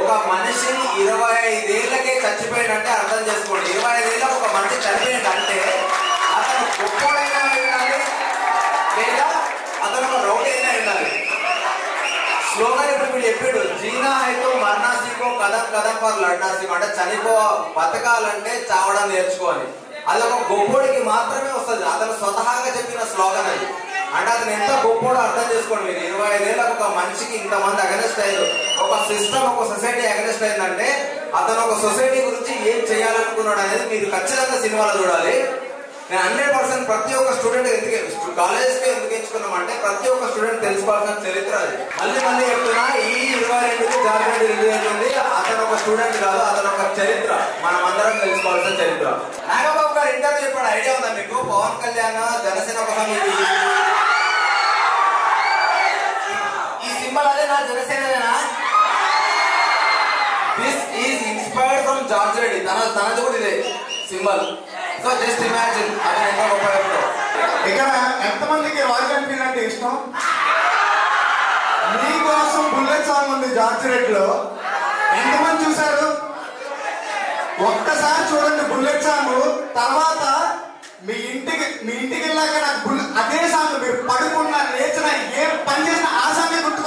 ఒక మనిషి ఇరవై ఐదేళ్లకే చచ్చిపోయినంటే అర్థం చేసుకోండి ఇరవై ఐదేళ్ళకి ఒక మనిషి చనిపోయిందంటే అతను గొప్పోడైనా ఉండాలి లేదా అతను ఒక రౌడీ అయినా ఉండాలి స్లోగన్ ఇప్పుడు వీళ్ళు చెప్పాడు జీనా హైతో మరణా సీకో కథం కథం పర్ లడ్నా సీకో అంటే చనిపో బతకాలంటే చావడం నేర్చుకోవాలి అది ఒక గొప్పోడికి మాత్రమే వస్తుంది అతను స్వతహాగా చెప్పిన స్లోగన్ అది అంటే అతను ఎంత గొప్పోడో అర్థం చేసుకోండి మీరు ఇరవై ఐదేళ్ళకి ఒక మనిషికి ఇంతమంది అగనెస్ట్ అయ్యారు ఒక సిస్టమ్ ఒక సొసైటీ అగనెస్ట్ అయిందంటే అతను ఒక సొసైటీ గురించి ఏం చేయాలనుకున్నాడు అనేది మీరు ఖచ్చితంగా సినిమాలో చూడాలి నేను హండ్రెడ్ పర్సెంట్ ప్రతి ఒక్క స్టూడెంట్ ఎందుకు కాలేజ్ కి ఎందుకు ఎంచుకున్నామంటే ప్రతి ఒక్క స్టూడెంట్ తెలుసుకోవాల్సిన చరిత్ర అది మళ్ళీ మళ్ళీ చెప్తున్నా ఈ ఇరవై రెండుకి జాగ్రత్త రిలీజ్ అవుతుంది అతను ఒక స్టూడెంట్ కాదు అతను ఒక చరిత్ర మనం అందరం తెలుసుకోవాల్సిన చరిత్ర నాగబాబు గారు ఇంటర్వ్యూ చెప్పాడు ఐడియా ఉందా మీకు పవన్ కళ్యాణ్ జనసేన కోసం ఇది ఈ సింబల్ అదే నా జనసేనదేనా this is inspired from George Reddy తన తనది కూడా ఇదే సింబల్ సో జస్ట్ ఇమాజిన్ అది ఎంత గొప్ప ఎప్పుడో. ఇక్కడ ఎంతమందికి రాయల్ ఎన్ఫీల్డ్ అంటే ఇష్టం మీకోసం బుల్లెట్ సాంగ్ ఉంది జార్జ్ రెడ్ లో ఎంతమంది చూశారు ఒక్కసారి చూడండి బుల్లెట్ సాంగ్ తర్వాత మీ ఇంటికి మీ ఇంటికి వెళ్ళాక నాకు బుల్ అదే సాంగ్ మీరు పడుకున్నా లేచినా ఏ పని చేసినా ఆ సాంగ్ గుర్తు